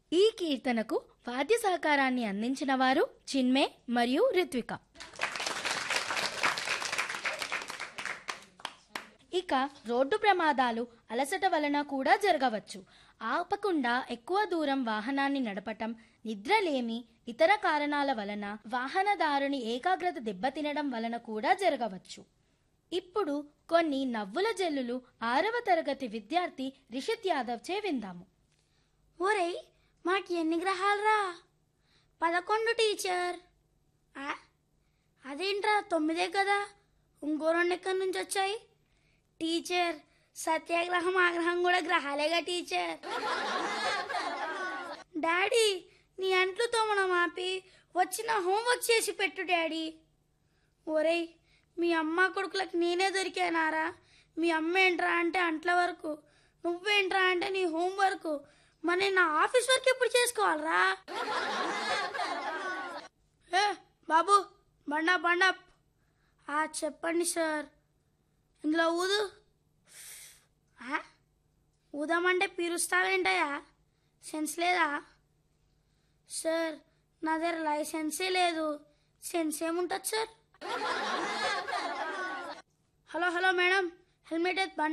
ఈ కీర్తనకు వాద్య సహకారాన్ని అందించిన వారు చిన్మే మరియు రిత్విక ఇక రోడ్డు ప్రమాదాలు అలసట వలన కూడా జరగవచ్చు ఆపకుండా ఎక్కువ దూరం వాహనాన్ని నడపటం నిద్రలేమి ఇతర కారణాల వలన వాహనదారుని ఏకాగ్రత దెబ్బతినడం వలన కూడా జరగవచ్చు ఇప్పుడు కొన్ని నవ్వుల జల్లులు ఆరవ తరగతి విద్యార్థి రిషిత్ యాదవ్ చే విందాము ఒరేయ్ మాకు ఎన్ని గ్రహాలురా పదకొండు టీచర్ ఆ? అదేంట్రా తొమ్మిదే కదా ఇంకో రెండు ఎక్కడి నుంచి వచ్చాయి టీచర్ సత్యాగ్రహం ఆగ్రహం కూడా గ్రహాలేగా టీచర్ డాడీ నీ అంట్లు తోమడం ఆపి వచ్చిన హోంవర్క్ చేసి పెట్టు డాడీ ఒరేయ్ మీ అమ్మ కొడుకులకు నేనే దొరికానారా మీ అమ్మ ఏంట్రా అంటే అంట్ల వరకు నువ్వేంట్రా అంటే నీ హోంవర్క్ మరి నేను నా ఆఫీస్ వర్క్ ఎప్పుడు చేసుకోవాలరా ఏ బాబు బండా బండా ఆ చెప్పండి సార్ ఇందులో ఊదు ఆ? ఊదామంటే పీరుస్తావేంటయ్యా సెన్స్ లేదా సార్ నా దగ్గర లైసెన్సే లేదు సెన్స్ ఏముంటుంది sir hello hello madam helmet ఎత్ బండి